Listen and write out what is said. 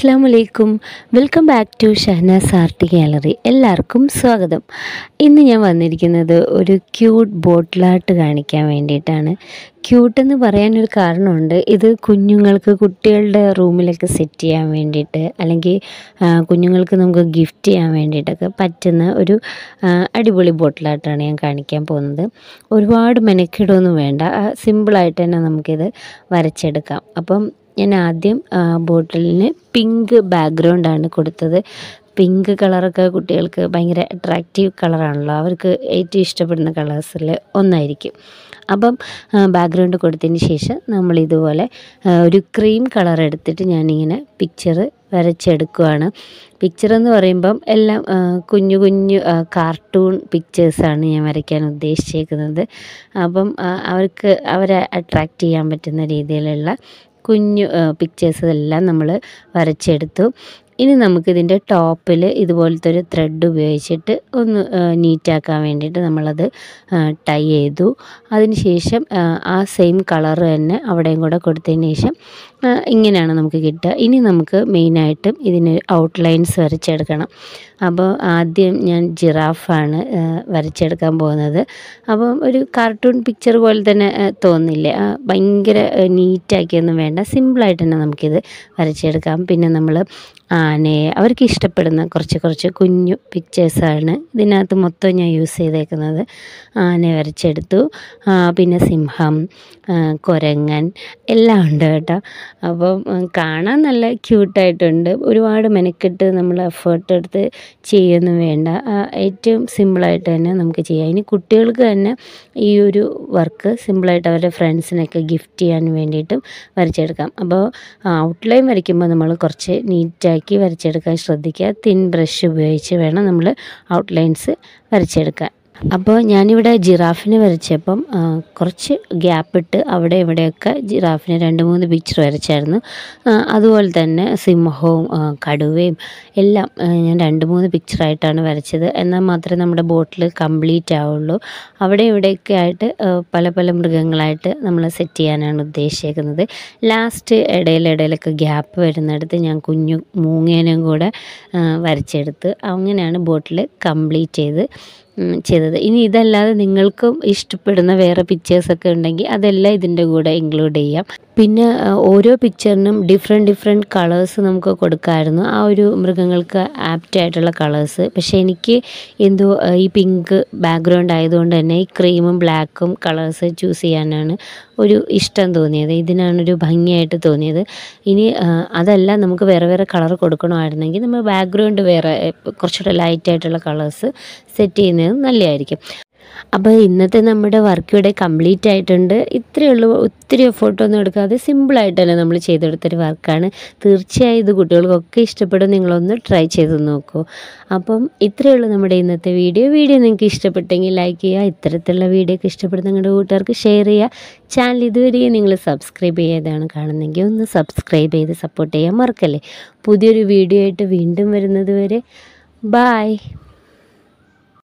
അസ്സാം വലൈക്കും welcome back to Shahnaz art gallery എല്ലാവർക്കും സ്വാഗതം ഇന്ന് ഞാൻ വന്നിരിക്കുന്നത് ഒരു ക്യൂട്ട് ബോട്ടിലാട്ട് കാണിക്കാൻ വേണ്ടിയിട്ടാണ് ക്യൂട്ട് എന്ന് പറയാനൊരു കാരണമുണ്ട് ഇത് കുഞ്ഞുങ്ങൾക്ക് കുട്ടികളുടെ റൂമിലൊക്കെ സെറ്റ് ചെയ്യാൻ വേണ്ടിയിട്ട് അല്ലെങ്കിൽ ആ, കുഞ്ഞുങ്ങൾക്ക് നമുക്ക് ഗിഫ്റ്റ് ചെയ്യാൻ വേണ്ടിയിട്ടൊക്കെ പറ്റുന്ന ഒരു ആ, അടിപൊളി ബോട്ടിലാട്ടാണ് ഞാൻ കാണിക്കാൻ പോകുന്നത് ഒരുപാട് മെനക്കെടൊന്നും വേണ്ട ആ, സിമ്പിളായിട്ട് തന്നെ നമുക്കിത് വരച്ചെടുക്കാം അപ്പം ഞാൻ ആദ്യം ആ, ബോട്ടിലിന് പിങ്ക് ബാക്ക്ഗ്രൗണ്ടാണ് കൊടുത്തത് പിങ്ക് കളറൊക്കെ കുട്ടികൾക്ക് ഭയങ്കര അട്രാക്റ്റീവ് കളറാണല്ലോ അവർക്ക് ഏറ്റവും ഇഷ്ടപ്പെടുന്ന കളേഴ്സിൽ ഒന്നായിരിക്കും അപ്പം ബാക്ക്ഗ്രൗണ്ട് കൊടുത്തതിന് ശേഷം നമ്മൾ ഇതുപോലെ ആ, ഒരു ക്രീം കളർ എടുത്തിട്ട് ഞാനിങ്ങനെ പിക്ചർ വരച്ചെടുക്കുവാണ് പിക്ചർ എന്ന് പറയുമ്പം എല്ലാം ആ, കുഞ്ഞു കുഞ്ഞു കാർട്ടൂൺ പിക്ചേഴ്സാണ് ഞാൻ വരയ്ക്കാൻ ഉദ്ദേശിച്ചേക്കുന്നത് അപ്പം ആ, അവർക്ക് അവരെ അട്രാക്റ്റ് ചെയ്യാൻ പറ്റുന്ന രീതിയിലുള്ള കുഞ്ഞു പിക്ചേഴ്സ് എല്ലാം നമ്മൾ വരച്ചെടുത്തു ഇനി നമുക്കിതിൻ്റെ ടോപ്പിൽ ഇതുപോലത്തെ ഒരു ത്രെഡ് ഉപയോഗിച്ചിട്ട് ഒന്ന് നീറ്റാക്കാൻ വേണ്ടിയിട്ട് നമ്മളത് ടൈ ചെയ്തു അതിനുശേഷം ആ സെയിം കളർ തന്നെ അവിടെയും കൂടെ കൊടുത്തതിന് ശേഷം ആ, ഇങ്ങനെയാണ് നമുക്ക് കിട്ടുക ഇനി നമുക്ക് മെയിനായിട്ടും ഇതിന് ഔട്ട്ലൈൻസ് വരച്ചെടുക്കണം അപ്പോൾ ആദ്യം ഞാൻ ജിറാഫാണ് ആ, വരച്ചെടുക്കാൻ പോകുന്നത് അപ്പം ഒരു കാർട്ടൂൺ പിക്ചർ പോലെ തന്നെ ആ, തോന്നില്ലേ ആ, ഭയങ്കര നീറ്റാക്കിയൊന്നും വേണ്ട സിമ്പിളായിട്ട് തന്നെ നമുക്കിത് വരച്ചെടുക്കാം പിന്നെ നമ്മൾ ആനയെ അവർക്ക് ഇഷ്ടപ്പെടുന്ന കുറച്ച് കുറച്ച് കുഞ്ഞു പിക്ചേഴ്സാണ് ഇതിനകത്ത് മൊത്തം ഞാൻ യൂസ് ചെയ്തേക്കുന്നത് ആനയെ വരച്ചെടുത്തു ആ, പിന്നെ സിംഹം ആ, കുരങ്ങൻ എല്ലാം ഉണ്ട് കേട്ടോ അപ്പം ഉം, കാണാൻ നല്ല ക്യൂട്ടായിട്ടുണ്ട് ഒരുപാട് മെനക്കെട്ട് നമ്മൾ എഫേർട്ട് എടുത്ത് ചെയ്യൊന്നും വേണ്ട ആ, ഏറ്റവും സിമ്പിളായിട്ട് തന്നെ നമുക്ക് ചെയ്യാം ഇനി കുട്ടികൾക്ക് തന്നെ ഈ ഒരു വർക്ക് സിമ്പിളായിട്ട് അവരുടെ ഫ്രണ്ട്സിനൊക്കെ ഗിഫ്റ്റ് ചെയ്യാൻ വേണ്ടിയിട്ടും വരച്ചെടുക്കാം അപ്പോൾ ഔട്ട്ലൈൻ വരയ്ക്കുമ്പോൾ നമ്മൾ കുറച്ച് നീറ്റാക്കി വരച്ചെടുക്കാൻ ശ്രദ്ധിക്കുക തിൻ ബ്രഷ് ഉപയോഗിച്ച് വേണം നമ്മൾ ഔട്ട്ലൈൻസ് വരച്ചെടുക്കാൻ അപ്പോൾ ഞാനിവിടെ ജിറാഫിനെ വരച്ചപ്പം ആ, കുറച്ച് ഗ്യാപ്പ് ഇട്ട് അവിടെ ഇവിടെയൊക്കെ ജിറാഫിനെ രണ്ട് മൂന്ന് പിക്ചർ വരച്ചായിരുന്നു ആ, അതുപോലെ തന്നെ സിംഹവും ആ, കടുവയും എല്ലാം ആ, ഞാൻ രണ്ട് മൂന്ന് പിക്ചറായിട്ടാണ് വരച്ചത് എന്നാൽ മാത്രമേ നമ്മുടെ ബോട്ടിൽ കംപ്ലീറ്റ് ആവുള്ളൂ അവിടെ ഇവിടെയൊക്കെ ആയിട്ട് ആ, പല പല മൃഗങ്ങളായിട്ട് നമ്മൾ സെറ്റ് ചെയ്യാനാണ് ഉദ്ദേശിക്കുന്നത് ലാസ്റ്റ് ഇടയിൽ ഇടയിലൊക്കെ ഗ്യാപ്പ് വരുന്നിടത്ത് ഞാൻ കുഞ്ഞു മൂങ്ങേനും കൂടെ ആ, വരച്ചെടുത്ത് അങ്ങനെയാണ് ബോട്ടിൽ കംപ്ലീറ്റ് ചെയ്ത് ഉം, ചെയ്തത് ഇനി ഇതല്ലാതെ നിങ്ങൾക്കും ഇഷ്ടപ്പെടുന്ന വേറെ പിക്ചേഴ്സൊക്കെ ഉണ്ടെങ്കിൽ അതെല്ലാം ഇതിൻ്റെ കൂടെ ഇൻക്ലൂഡ് ചെയ്യാം പിന്നെ ആ, ഓരോ പിക്ചറിനും ഡിഫറെൻറ്റ് ഡിഫറെൻറ്റ് കളേഴ്സ് നമുക്ക് കൊടുക്കാമായിരുന്നു ആ ഒരു മൃഗങ്ങൾക്ക് ആപ്റ്റ് ആയിട്ടുള്ള കളേഴ്സ് പക്ഷേ എനിക്ക് എന്തോ ആ, ഈ പിങ്ക് ബാക്ക്ഗ്രൗണ്ട് ആയതുകൊണ്ട് തന്നെ ഈ ക്രീമും ബ്ലാക്കും കളേഴ്സ് ചൂസ് ചെയ്യാനാണ് ഒരു ഇഷ്ടം തോന്നിയത് ഇതിനാണൊരു ഭംഗിയായിട്ട് തോന്നിയത് ഇനി ആ, അതല്ല നമുക്ക് വേറെ വേറെ കളർ കൊടുക്കണമായിരുന്നെങ്കിൽ നമ്മൾ ബാക്ക്ഗ്രൗണ്ട് വേറെ ഏ, കുറച്ചുകൂടെ ലൈറ്റ് ആയിട്ടുള്ള കളേഴ്സ് സെറ്റ് ചെയ്യുന്നത് നല്ലതായിരിക്കും അപ്പോൾ ഇന്നത്തെ നമ്മുടെ വർക്ക് ഇവിടെ കംപ്ലീറ്റ് ആയിട്ടുണ്ട് ഇത്രയേ ഉള്ളൂ ഒത്തിരി എഫോർട്ടൊന്നും എടുക്കാതെ സിമ്പിളായിട്ട് തന്നെ നമ്മൾ ചെയ്തെടുത്തൊരു വർക്കാണ് തീർച്ചയായും ഇത് കുട്ടികൾക്കൊക്കെ ഇഷ്ടപ്പെടും നിങ്ങളൊന്ന് ട്രൈ ചെയ്ത് നോക്കൂ അപ്പം ഇത്രയേ ഉള്ളൂ നമ്മുടെ ഇന്നത്തെ വീഡിയോ വീഡിയോ നിങ്ങൾക്ക് ഇഷ്ടപ്പെട്ടെങ്കിൽ ലൈക്ക് ചെയ്യുക ഇത്തരത്തിലുള്ള വീഡിയോ ഒക്കെ ഇഷ്ടപ്പെടുന്ന നിങ്ങളുടെ കൂട്ടുകാർക്ക് ഷെയർ ചെയ്യുക ചാനൽ ഇതുവരെ നിങ്ങൾ സബ്സ്ക്രൈബ് ചെയ്യാതാണ് കാണുന്നതെങ്കിൽ ഒന്ന് സബ്സ്ക്രൈബ് ചെയ്ത് സപ്പോർട്ട് ചെയ്യാൻ മറക്കല്ലേ പുതിയൊരു വീഡിയോ ആയിട്ട് വീണ്ടും വരുന്നത് വരെ ബായ്